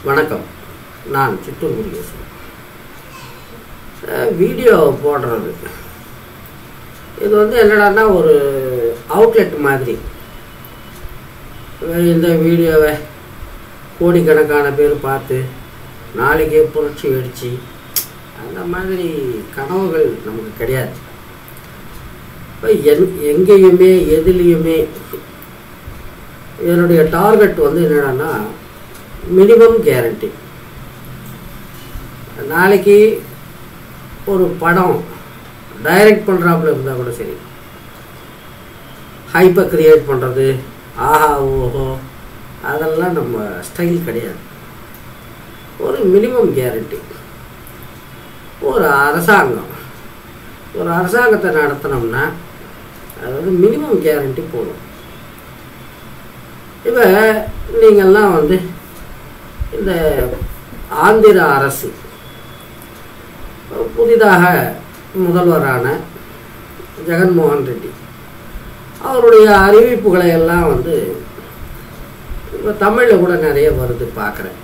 வணக்கம் நான் சித்தூர் முருகேசன் அஹ் வீடியோ போடுறது இது வந்து என்னடான்னா ஒரு அவுட்லெட் மாதிரி அஹ் இந்த வீடியோவை கோடிக்கணக்கான பேர் பார்த்து நாளைக்கே புரட்சி வெடிச்சு அந்த மாதிரி கனவுகள் நமக்கு கிடையாது இப்போ என் எங்கேயுமே எதுலேயுமே என்னுடைய டார்கெட் வந்து என்னடான்னா மினிமம் கேரண்டி நாளைக்கு ஒரு படம் டைரக்ட் பண்ணுறாப்புல இருந்தால் கூட சரி ஹைப்பை க்ரியேட் பண்ணுறது ஆஹா ஓஹோ அதெல்லாம் நம்ம ஸ்டைல் கிடையாது ஒரு மினிமம் கேரண்டி ஒரு அரசாங்கம் ஒரு அரசாங்கத்தை நடத்தினோம்னா அதாவது மினிமம் கேரண்டி போதும் இப்போ நீங்கள்லாம் வந்து இந்த ஆந்திர அரசு புதிதாக முதல்வரான ஜெகன்மோகன் ரெட்டி அவருடைய அறிவிப்புகளை எல்லாம் வந்து இப்போ தமிழில் கூட நிறைய வருது பார்க்குறேன்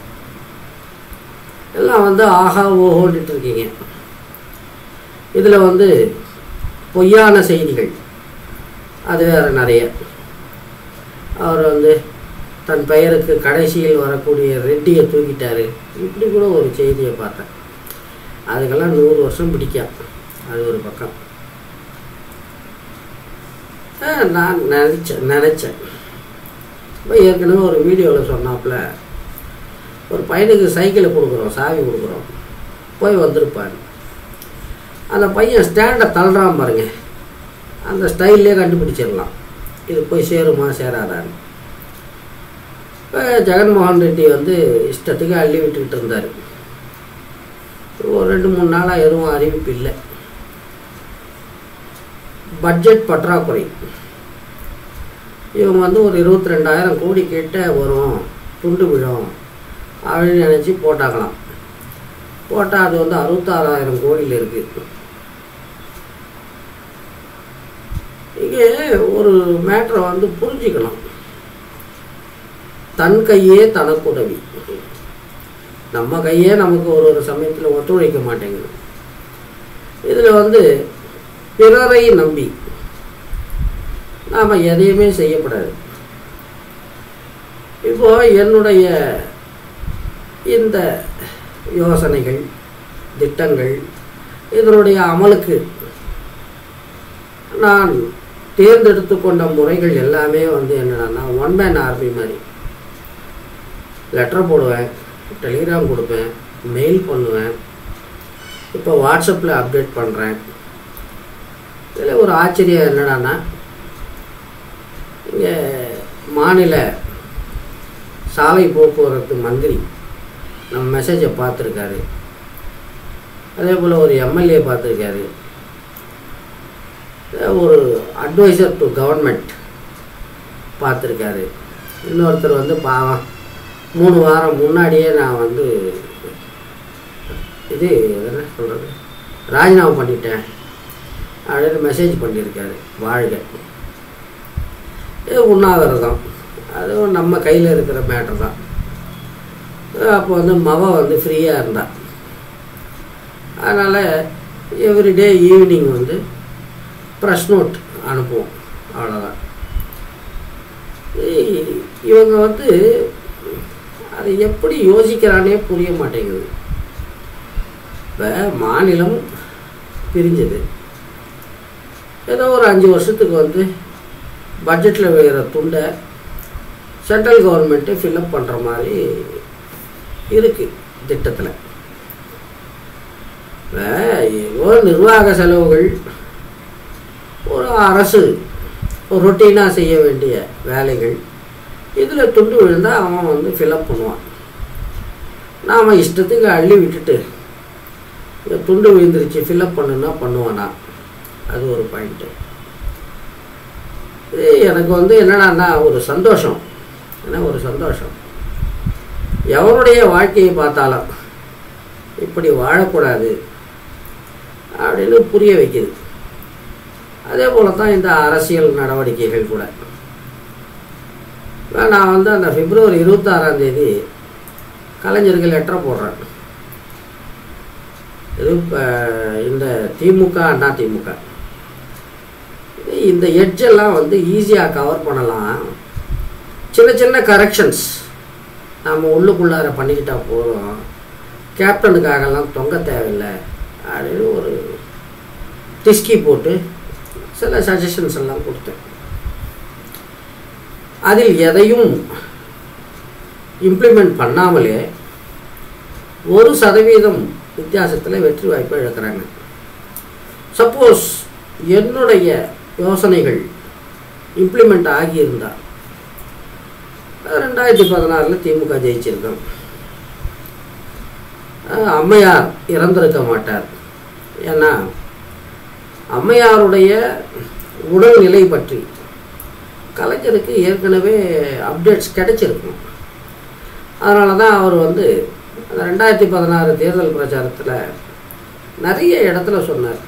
எல்லாம் வந்து ஆஹா ஓஹோன்ட்டு இருக்கீங்க இதில் வந்து பொய்யான செய்திகள் அது வேறு நிறைய அவர் வந்து தன் பெயருக்கு கடைசியில் வரக்கூடிய ரெட்டியை தூக்கிட்டாரு இப்படி கூட ஒரு செய்தியை பார்த்தேன் அதுக்கெல்லாம் நூறு வருஷம் பிடிக்கும் அது ஒரு பக்கம் ஆ, நான் நினச்சேன் நினச்சேன் இப்போ ஏற்கனவே ஒரு வீடியோவில் சொன்னாப்புல ஒரு பையனுக்கு சைக்கிளை கொடுக்குறோம் சாவி கொடுக்குறோம் போய் வந்திருப்பார் அந்த பையன் ஸ்டாண்டை தள்ளுறான் பாருங்க அந்த ஸ்டைல்லே கண்டுபிடிச்சிடலாம் இது போய் சேருமா சேராதான்னு இப்போ ஜெகன்மோகன் ரெட்டி வந்து இஷ்டத்துக்கு அள்ளி விட்டுக்கிட்டு இருந்தார் ஒரு ரெண்டு மூணு நாளாக எதுவும் அறிவிப்பு இல்லை பட்ஜெட் பற்றாக்குறை இவங்க வந்து ஒரு இருபத்தி ரெண்டாயிரம் கோடி கிட்ட வரும் துண்டு விழும் அப்படின்னு நினச்சி போட்டாங்களாம் போட்டால் அது வந்து அறுபத்தாறாயிரம் கோடியில் இருக்குது இங்கே ஒரு மேட்ரை வந்து புரிஞ்சுக்கணும் தன் கையே தனக்கு உதவி நம்ம கையே நமக்கு ஒரு ஒரு சமயத்தில் ஒத்துழைக்க மாட்டேங்குது இதில் வந்து பிறரை நம்பி நாம் எதையுமே செய்யப்படாது இப்போ என்னுடைய இந்த யோசனைகள் திட்டங்கள் இதனுடைய அமலுக்கு நான் தேர்ந்தெடுத்து கொண்ட முறைகள் எல்லாமே வந்து என்னென்னா ஒன் மேன் ஆர்மி மாதிரி லெட்டர் போடுவேன் டெலிகிராம் கொடுப்பேன் மெயில் பண்ணுவேன் இப்போ வாட்ஸ்அப்பில் அப்டேட் பண்ணுறேன் இதில் ஒரு ஆச்சரியம் என்னடான்னா இங்கே மாநில சாலை போக்குவரத்து மந்திரி நம்ம மெசேஜை பார்த்துருக்காரு அதே போல் ஒரு எம்எல்ஏ பார்த்துருக்காரு ஒரு அட்வைசர் டு கவர்மெண்ட் பார்த்துருக்காரு இன்னொருத்தர் வந்து பாவம் மூணு வாரம் முன்னாடியே நான் வந்து இது என்ன சொல்கிறது ராஜினாமா பண்ணிட்டேன் அப்படின்னு மெசேஜ் பண்ணியிருக்காரு வாழ்க இது உண்ணாவிரதம் அதுவும் நம்ம கையில் இருக்கிற மேட்டர் தான் அப்போ வந்து மவ வந்து ஃப்ரீயாக இருந்தா அதனால் எவ்ரிடே ஈவினிங் வந்து ப்ரெஸ் நோட் அனுப்புவோம் அவ்வளோதான் இ- இவங்க வந்து அதை எப்படி யோசிக்கிறானே புரிய மாட்டேங்குது இப்போ மாநிலம் பிரிஞ்சது ஏதோ ஒரு அஞ்சு வருஷத்துக்கு வந்து பட்ஜெட்டில் விழுகிற துண்டை சென்ட்ரல் கவர்மெண்ட்டு ஃபில்அப் பண்ணுற மாதிரி இருக்குது திட்டத்தில் இப்போ ஏதோ நிர்வாக செலவுகள் ஒரு அரசு ரொட்டீனாக செய்ய வேண்டிய வேலைகள் இதில் துண்டு விழுந்தால் அவன் வந்து ஃபில்அப் பண்ணுவான் நாம் இஷ்டத்துக்கு அள்ளி விட்டுட்டு இந்த துண்டு விழுந்துருச்சு ஃபில்அப் பண்ணுன்னா பண்ணுவானா அது ஒரு பாயிண்ட்டு இது எனக்கு வந்து என்னடான்னா ஒரு சந்தோஷம் என்ன ஒரு சந்தோஷம் எவனுடைய வாழ்க்கையை பார்த்தாலும் இப்படி வாழக்கூடாது அப்படின்னு புரிய வைக்குது அதே போல தான் இந்த அரசியல் நடவடிக்கைகள் கூட நான் வந்து அந்த பிப்ரவரி இருபத்தாறாம் தேதி கலைஞருக்கு லெட்டரை போடுறேன் இது இப்போ இந்த திமுக அண்ணா திமுக இந்த எட்ஜெல்லாம் வந்து ஈஸியாக கவர் பண்ணலாம் சின்ன சின்ன கரெக்ஷன்ஸ் நம்ம உள்ளுக்குள்ளார பண்ணிக்கிட்டா போதும் கேப்டனுக்காகலாம் தொங்க தேவையில்லை அப்படின்னு ஒரு டிஸ்கி போட்டு சில சஜஷன்ஸ் எல்லாம் கொடுத்தேன் அதில் எதையும் இம்ப்ளிமெண்ட் பண்ணாமலே ஒரு சதவீதம் வித்தியாசத்தில் வெற்றி வாய்ப்பை இழக்கிறாங்க சப்போஸ் என்னுடைய யோசனைகள் இம்ப்ளிமெண்ட் ஆகியிருந்தால் ரெண்டாயிரத்தி பதினாறில் திமுக ஜெயிச்சிருக்கோம் அஹ் அம்மையார் இறந்திருக்க மாட்டார் ஏன்னா அம்மையாருடைய உடல்நிலை பற்றி கலைஞருக்கு ஏற்கனவே அப்டேட்ஸ் கிடைச்சிருக்கும் அதனால தான் அவர் வந்து அந்த ரெண்டாயிரத்தி பதினாறு தேர்தல் பிரச்சாரத்தில் நிறைய இடத்துல சொன்னார்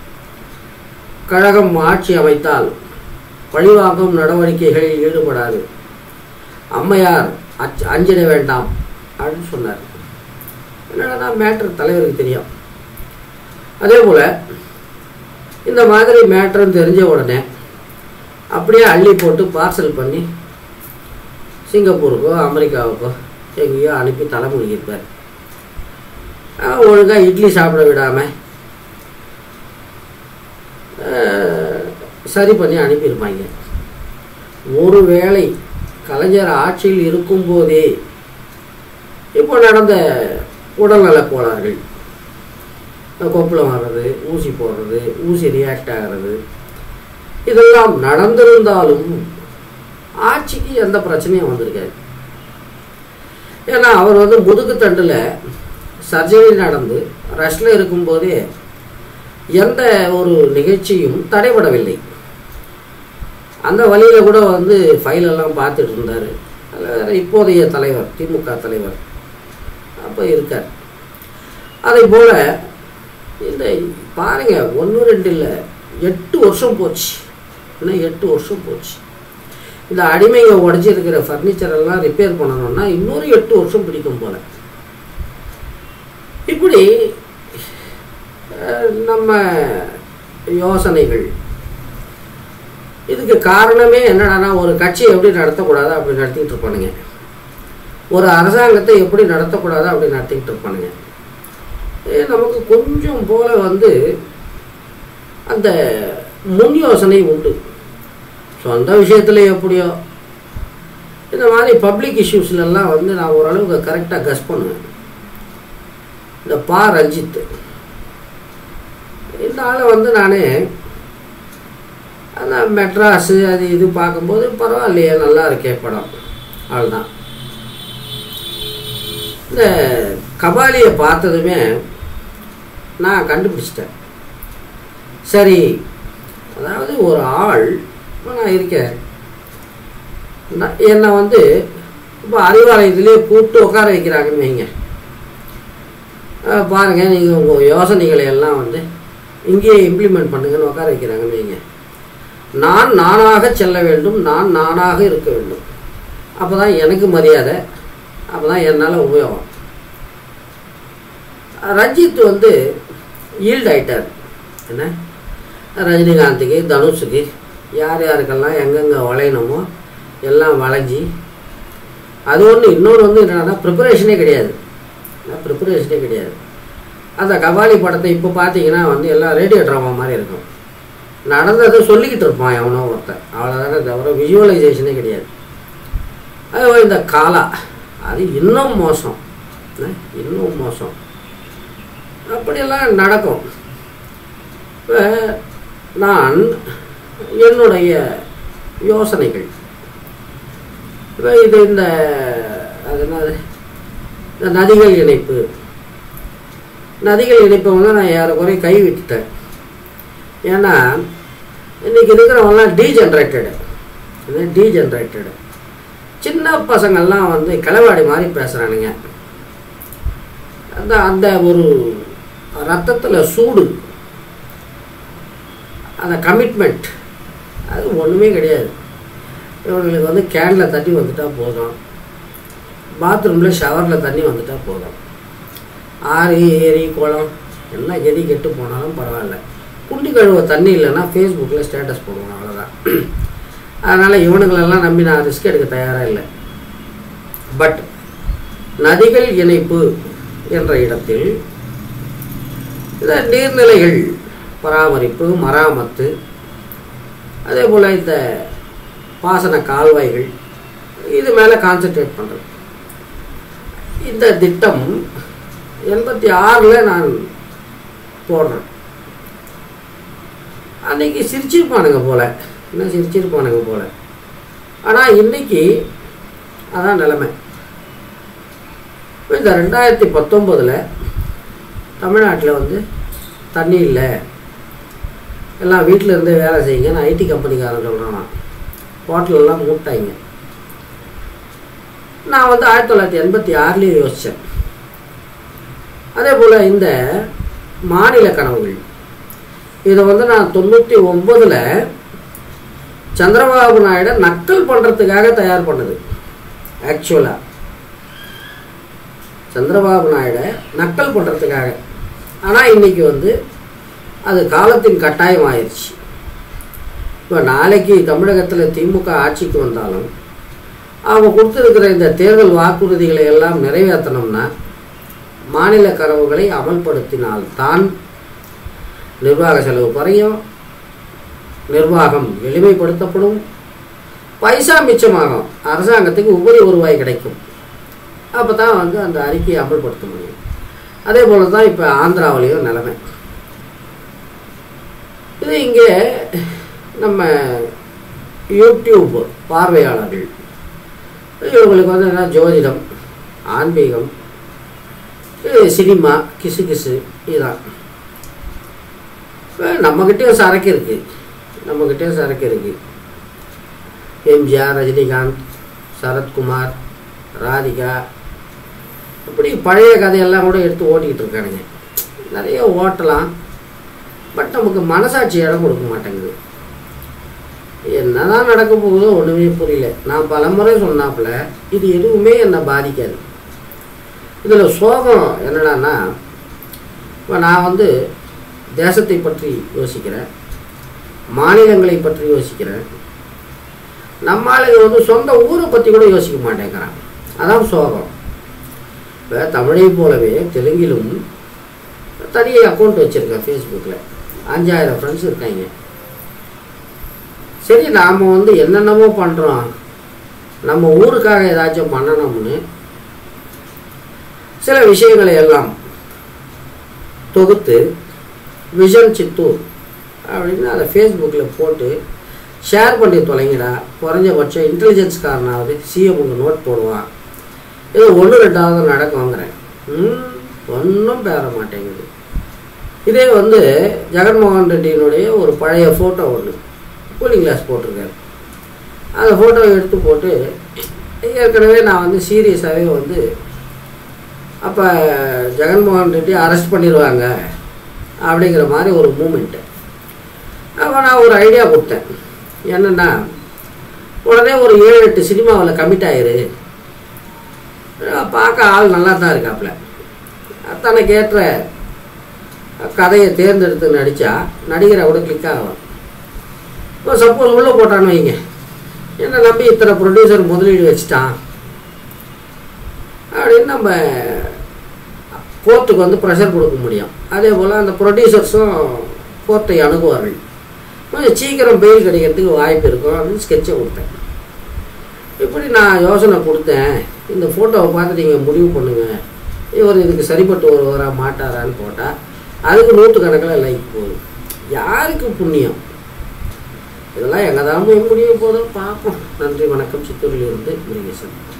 கழகம் ஆட்சி அமைத்தால் பழிவாங்கும் நடவடிக்கைகளில் ஈடுபடாது அம்மையார் அச் அஞ்சிட வேண்டாம் அப்படின்னு சொன்னார் என்னடா மேட்ரு தலைவருக்கு தெரியும் அதே போல் இந்த மாதிரி மேட்ருன்னு தெரிஞ்ச உடனே அப்படியே அள்ளி போட்டு பார்சல் பண்ணி சிங்கப்பூருக்கோ அமெரிக்காவுக்கோ எங்கேயோ அனுப்பி தலைமுடிக்கிருப்பார் ஒழுங்காக இட்லி சாப்பிட விடாமல் சரி பண்ணி அனுப்பியிருப்பாங்க ஒருவேளை கலைஞர் ஆட்சியில் இருக்கும்போதே இப்போ நடந்த உடல்நலக் கோளாறுகள் கொப்பளம் வர்றது ஊசி போடுறது ஊசி ரியாக்ட் ஆகிறது இதெல்லாம் நடந்திருந்தாலும் ஆட்சிக்கு எந்த பிரச்சனையும் வந்திருக்காது ஏன்னா அவர் வந்து முதுகு தண்டில் சர்ஜரி நடந்து ரெஸ்டில் இருக்கும்போதே எந்த ஒரு நிகழ்ச்சியும் தடைபடவில்லை அந்த வழியில் கூட வந்து ஃபைல் எல்லாம் பார்த்துட்டு இருந்தார் அதில் இப்போதைய தலைவர் திமுக தலைவர் அப்போ இருக்கார் அதே போல் இந்த பாருங்க ஒன்று ரெண்டு இல்லை எட்டு வருஷம் போச்சு இன்னும் எட்டு வருஷம் போச்சு இந்த அடிமைங்க உடஞ்சிருக்கிற ஃபர்னிச்சர் எல்லாம் ரிப்பேர் பண்ணணும்னா இன்னொரு எட்டு வருஷம் பிடிக்கும் போல இப்படி அஹ், நம்ம யோசனைகள் இதுக்கு காரணமே என்னடான்னா ஒரு கட்சியை எப்படி நடத்தக்கூடாது அப்படி நடத்திக்கிட்டு இருப்பானுங்க ஒரு அரசாங்கத்தை எப்படி நடத்தக்கூடாது அப்படி நடத்திக்கிட்டு இருப்பானுங்க ஏ, நமக்கு கொஞ்சம் போல வந்து அந்த முன் யோசனை உண்டு சொந்த விஷயத்தில் எப்படியோ இந்த மாதிரி பப்ளிக் இஷ்யூஸ்லலாம் வந்து நான் ஓரளவுக்கு கரெக்டாக கஸ் பண்ணுவேன் இந்த பா ரஞ்சித் இந்த ஆளை வந்து நான் அந்த மெட்ராஸு அது இது பார்க்கும்போது பரவாயில்லையே நல்லா இருக்கே படம் அவ்வளோதான் இந்த கபாலியை பார்த்ததுமே நான் கண்டுபிடிச்சிட்டேன் சரி அதாவது ஒரு ஆள் இப்ப நான் இருக்கேன் நான் என்னை வந்து இப்போ அறிவாலயத்திலே கூப்பிட்டு உட்கார வைக்கிறாங்கன்னு வைங்க அஹ் பாருங்க நீங்கள் உங்கள் யோசனைகளை எல்லாம் வந்து இங்கேயே இம்ப்ளிமெண்ட் பண்ணுங்கன்னு உட்கார வைக்கிறாங்கன்னு வைங்க நான் நானாக செல்ல வேண்டும் நான் நானாக இருக்க வேண்டும் அப்போ தான் எனக்கு மரியாதை அப்போ தான் என்னால் உபயோகம் ரஞ்சித் வந்து ஈல்ட் ஆயிட்டார் என்ன ரஜினிகாந்துக்கு தனுஷுக்கு யார் யாருக்கெல்லாம் எங்கெங்கே வளையணுமோ எல்லாம் வளைஞ்சி அது ஒன்று இன்னொரு வந்து என்னன்னா ப்ரிப்பரேஷனே கிடையாது ப்ரிப்பரேஷனே கிடையாது அந்த கபாலி படத்தை இப்போ பார்த்தீங்கன்னா வந்து எல்லாம் ரேடியோ ட்ராமா மாதிரி இருக்கும் நடந்ததை சொல்லிக்கிட்டு இருப்பான் எவனோ ஒருத்தன் அவ்வளோதானே தவிர விஜுவலைசேஷனே கிடையாது அது இந்த காலா அது இன்னும் மோசம் என்ன? இன்னும் மோசம் அப்படியெல்லாம் நடக்கும் இப்போ நான் என்னுடைய யோசனைகள் இப்போ இது இந்த அது என்னது இந்த நதிகள் இணைப்பு நதிகள் இணைப்பை வந்து நான் ஏறக்குறைய கை விட்டுட்டேன் ஏன்னா இன்னைக்கு இருக்கிறவங்கலாம் டீஜென்ரேட்டடு டீஜென்ரேட்டடு சின்ன பசங்கள்லாம் வந்து கிளவாடி மாதிரி பேசுகிறானுங்க அந்த அந்த ஒரு ரத்தத்தில் சூடு அந்த கமிட்மெண்ட் அது ஒன்றுமே கிடையாது இவங்களுக்கு வந்து கேனில் தட்டி வந்துட்டா போதும் பாத்ரூமில் ஷவரில் தண்ணி வந்துட்டால் போதும் ஆறு ஏரி குளம் எல்லாம் எதி கெட்டு போனாலும் பரவாயில்ல குண்டி கழுவ தண்ணி இல்லைன்னா ஃபேஸ்புக்கில் ஸ்டேட்டஸ் போடுவோம் அவ்வளோதான் அதனால் இவனுங்களெல்லாம் நம்பி நான் ரிஸ்க் எடுக்க தயாராக இல்லை பட் நதிகள் இணைப்பு என்ற இடத்தில் இந்த நீர்நிலைகள் பராமரிப்பு மராமத்து அதே போல் இந்த பாசன கால்வாய்கள் இது மேலே கான்சென்ட்ரேட் பண்ணுறது இந்த திட்டம் எண்பத்தி ஆறில் நான் போடுறேன் அன்னைக்கு சிரிச்சிருப்பானுங்க போல இன்னும் சிரிச்சிருப்பானுங்க போல ஆனால் இன்னைக்கு அதான் நிலைமை இப்போ இந்த ரெண்டாயிரத்தி பத்தொம்போதில் தமிழ்நாட்டில் வந்து தண்ணி இல்லை எல்லாம் வீட்டில் இருந்தே வேலை செய்யுங்கன்னு ஐடி கம்பெனிக்காரன் சொல்கிறான் ஹோட்டலெல்லாம் மூட்டாங்க நான் வந்து ஆயிரத்தி தொள்ளாயிரத்தி எண்பத்தி ஆறுலேயே யோசித்தேன் அதே போல் இந்த மாநில கனவுகள் இதை வந்து நான் தொண்ணூற்றி ஒம்பதில் சந்திரபாபு நாயுடு நக்கல் பண்ணுறதுக்காக தயார் பண்ணது ஆக்சுவலாக சந்திரபாபு நாயுடு நக்கல் பண்ணுறதுக்காக ஆனால் இன்னைக்கு வந்து அது காலத்தின் கட்டாயம் ஆயிடுச்சு இப்போ நாளைக்கு தமிழகத்தில் திமுக ஆட்சிக்கு வந்தாலும் அவங்க கொடுத்துருக்கிற இந்த தேர்தல் வாக்குறுதிகளை எல்லாம் நிறைவேற்றணும்னா மாநில கனவுகளை அமல்படுத்தினால் தான் நிர்வாக செலவு குறையும் நிர்வாகம் எளிமைப்படுத்தப்படும் பைசா மிச்சமாகும் அரசாங்கத்துக்கு உபரி வருவாய் கிடைக்கும் அப்போ தான் வந்து அந்த அறிக்கையை அமல்படுத்த முடியும் அதே போல தான் இப்போ ஆந்திராவிலையும் நிலைமை இது இங்கே நம்ம யூடியூப் பார்வையாளர்கள் இவங்களுக்கு வந்து என்ன ஜோதிடம் ஆன்மீகம் இது சினிமா கிசு கிசு இதுதான் இப்போ நம்மக்கிட்டேயும் சரக்கு இருக்குது நம்மக்கிட்டேயும் சரக்கு இருக்குது எம்ஜிஆர் ரஜினிகாந்த் சரத்குமார் ராதிகா இப்படி பழைய கதையெல்லாம் கூட எடுத்து ஓட்டிக்கிட்டு இருக்கானுங்க நிறைய ஓட்டலாம் பட் நமக்கு மனசாட்சி இடம் கொடுக்க மாட்டேங்குது என்னதான் நடக்க போகுதோ ஒன்றுமே புரியல நான் பலமுறை சொன்னாப்புல இது எதுவுமே என்னை பாதிக்காது இதில் சோகம் என்னடான்னா இப்போ நான் வந்து தேசத்தை பற்றி யோசிக்கிறேன் மாநிலங்களை பற்றி யோசிக்கிறேன் நம்ம ஆளுங்க வந்து சொந்த ஊரை பற்றி கூட யோசிக்க மாட்டேங்கிறான் அதான் சோகம் இப்போ தமிழை போலவே தெலுங்கிலும் தனி அக்கௌண்ட் வச்சுருக்கேன் ஃபேஸ்புக்கில் அஞ்சாயிரம் ஃப்ரெண்ட்ஸ் இருக்காங்க சரி நாம் வந்து என்னென்னமோ பண்ணுறோம் நம்ம ஊருக்காக ஏதாச்சும் பண்ணணும்னு சில விஷயங்களை எல்லாம் தொகுத்து விஷன் சித்தூர் அப்படின்னு அதை ஃபேஸ்புக்கில் போட்டு ஷேர் பண்ணி தொலைங்கடா குறைஞ்சபட்சம் இன்டெலிஜென்ஸ்காரனாவது சிஎம்க்கு நோட் போடுவான் இது ஒன்று ரெண்டாவது நடக்குங்கிறேன் ம் ஒன்றும் பேர மாட்டேங்குது இதே வந்து ஜெகன்மோகன் ரெட்டியினுடைய ஒரு பழைய ஃபோட்டோ ஒன்று கூலிங் கிளாஸ் போட்டிருக்காரு அந்த ஃபோட்டோவை எடுத்து போட்டு ஏற்கனவே நான் வந்து சீரியஸாகவே வந்து அப்போ ஜெகன்மோகன் ரெட்டி அரெஸ்ட் பண்ணிடுவாங்க அப்படிங்கிற மாதிரி ஒரு மூமெண்ட்டு அப்போ நான் ஒரு ஐடியா கொடுத்தேன் என்னென்னா உடனே ஒரு ஏழு எட்டு சினிமாவில் கமிட் ஆயிரு பார்க்க ஆள் நல்லா தான் இருக்காப்புல தனக்கு ஏற்ற கதையை தேர்ந்தெடுத்து நடித்தா நடிகரை கூட கிளிக் ஆகும் இப்போ சப்போஸ் உள்ளே போட்டான்னு வைங்க என்ன நம்பி இத்தனை ப்ரொடியூசர் முதலீடு வச்சுட்டான் அப்படின்னு நம்ம கோர்ட்டுக்கு வந்து ப்ரெஷர் கொடுக்க முடியும் அதே போல் அந்த ப்ரொடியூசர்ஸும் கோர்ட்டை அணுகுவார்கள் கொஞ்சம் சீக்கிரம் பெயில் கிடைக்கிறதுக்கு வாய்ப்பு இருக்கும் அப்படின்னு ஸ்கெட்சை கொடுத்தேன் இப்படி நான் யோசனை கொடுத்தேன் இந்த ஃபோட்டோவை பார்த்து நீங்கள் முடிவு பண்ணுங்கள் இவர் இதுக்கு சரிப்பட்டு வருவாரா மாட்டாரான்னு போட்டால் அதுக்கு நூற்றுக்கணக்கில் லைக் போகுது யாருக்கு புண்ணியம் இதெல்லாம் எங்கே தான் போய் முடிய போதும் பார்ப்போம் நன்றி வணக்கம் சித்தூரிலிருந்து முருகேசன்